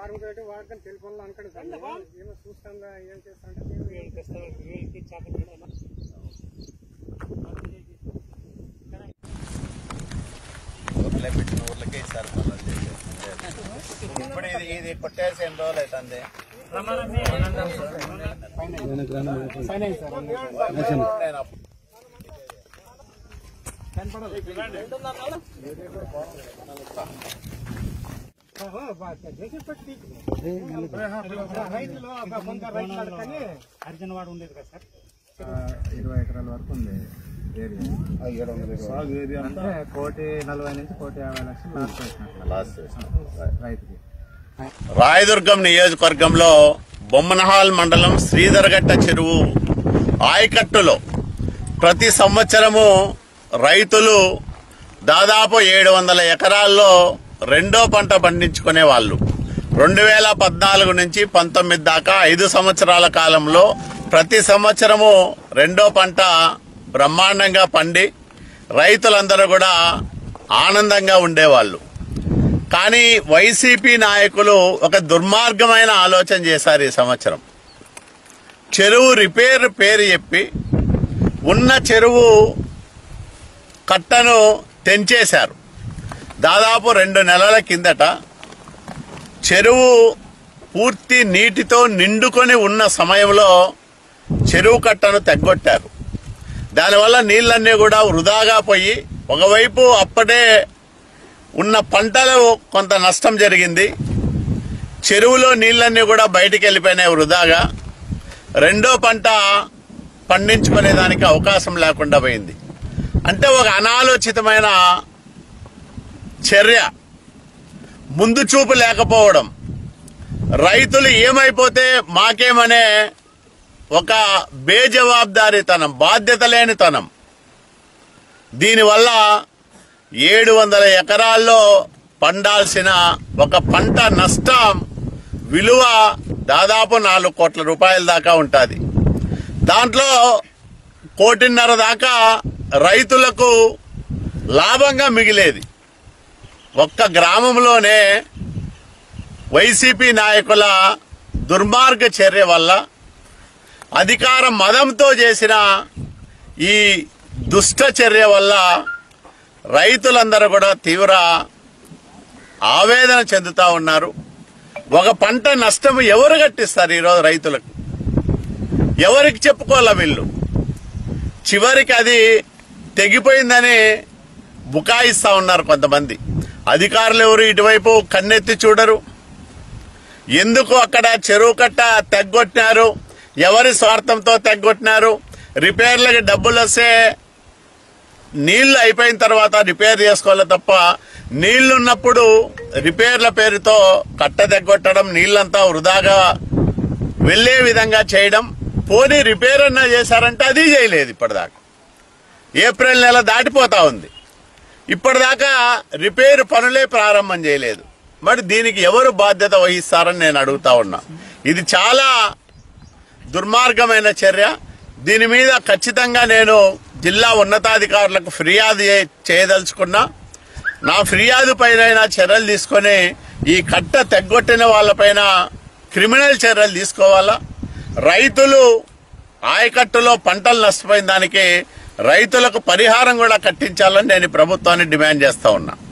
వారం తోటి వాడుకొని టెలిఫోన్ అనుకోండి సార్ ఏమో చూస్తాందా ఏం చేస్తా అంటే మేము ఏం చేస్తాం ఊర్లే పెట్టిన ఊర్లకే ఇస్తారు పనులు చేసేది. ఇప్పుడు ఇది ఇది కొట్టేసి ఎన్ని రోజులు అవుతుంది నేను అప్పుడు రైతులు కొంత రైతులు అడగని అర్జున్ వాడు ఉండేది కదా సార్ ఇరవై ఎకరాల వరకు ఉంది ఏరియా సాగు ఏరియా అంటే కోటి నలభై నుంచి కోటి యాభై లక్షలు లాస్ చేసినట్లు లాస్ట్ చేసిన రైతుకి రాయదుర్గం నియోజకవర్గంలో బొమ్మనహాల్ మండలం శ్రీధరగట్ట చెరువు ఆయకట్టులో ప్రతి సంవత్సరము రైతులు దాదాపు ఏడు వందల ఎకరాల్లో రెండో పంట పండించుకునే వాళ్ళు రెండు వేల పద్నాలుగు నుంచి పంతొమ్మిది దాకా ఐదు సంవత్సరాల కాలంలో ప్రతి సంవత్సరము రెండో పంట బ్రహ్మాండంగా పండి రైతులందరూ కూడా ఆనందంగా ఉండేవాళ్ళు కానీ వైసీపీ నాయకులు ఒక దుర్మార్గమైన ఆలోచన చేశారు ఈ సంవత్సరం చెరువు రిపేర్ పేరు చెప్పి ఉన్న చెరువు కట్టను తెంచేశారు దాదాపు రెండు నెలల కిందట చెరువు పూర్తి నీటితో నిండుకొని ఉన్న సమయంలో చెరువు కట్టను తెగ్గొట్టారు దానివల్ల నీళ్ళన్నీ కూడా వృధాగా పోయి ఒకవైపు అప్పుడే ఉన్న పంటలు కొంత నష్టం జరిగింది చెరువులో నీళ్ళన్నీ కూడా బయటికి వెళ్ళిపోయినాయి వృధాగా రెండో పంట పండించుకునే దానికి అవకాశం లేకుండా పోయింది అంటే ఒక అనాలోచితమైన చర్య ముందు చూపు లేకపోవడం రైతులు ఏమైపోతే మాకేమనే ఒక బేజవాబ్దారీతనం బాధ్యత లేనితనం దీనివల్ల ఏడు వందల ఎకరాల్లో పండాల్సిన ఒక పంట నష్టం విలువ దాదాపు నాలుగు కోట్ల రూపాయల దాకా ఉంటుంది దాంట్లో కోటిన్నర దాకా రైతులకు లాభంగా మిగిలేది ఒక్క గ్రామంలోనే వైసీపీ నాయకుల దుర్మార్గ చర్య వల్ల అధికార మదంతో చేసిన ఈ దుష్ట చర్య వల్ల రైతులందరూ కూడా తీవ్ర ఆవేదన చెందుతా ఉన్నారు ఒక పంట నష్టం ఎవరు కట్టిస్తారు ఈరోజు రైతులకు ఎవరికి చెప్పుకోవాలా వీళ్ళు చివరికి అది తెగిపోయిందని బుకాయిస్తా ఉన్నారు కొంతమంది అధికారులు ఎవరు ఇటువైపు కన్నెత్తి చూడరు ఎందుకు అక్కడ చెరువు కట్ట తెగ్గొట్టినారు ఎవరి స్వార్థంతో తెగ్గొట్టినారు రిపేర్లకి డబ్బులు వస్తే నీళ్లు అయిపోయిన తర్వాత రిపేర్ చేసుకోవాలి తప్ప నీళ్లున్నప్పుడు రిపేర్ల పేరుతో కట్ట తెగ్గొట్టడం నీళ్ళంతా వృధాగా వెళ్లే విధంగా చేయడం పోనీ రిపేర్ అన్నా చేశారంటే అది చేయలేదు ఇప్పటిదాకా ఏప్రిల్ నెల దాటిపోతా ఉంది ఇప్పటిదాకా రిపేర్ పనులే ప్రారంభం చేయలేదు మరి దీనికి ఎవరు బాధ్యత వహిస్తారని నేను అడుగుతా ఉన్నా ఇది చాలా దుర్మార్గమైన చర్య దీని మీద ఖచ్చితంగా నేను జిల్లా ఉన్నతాధికారులకు ఫిర్యాదు చే- చేయదలుచుకున్నా నా ఫిర్యాదు పైన చర్యలు తీసుకొని ఈ కట్ట తెగ్గొట్టిన వాళ్ళపైన క్రిమినల్ చర్యలు తీసుకోవాలా రైతులు ఆయకట్టులో పంటలు నష్టపోయిన దానికి రైతులకు పరిహారం కూడా కట్టించాలని నేను ఈ ప్రభుత్వాన్ని డిమాండ్ చేస్తా ఉన్నా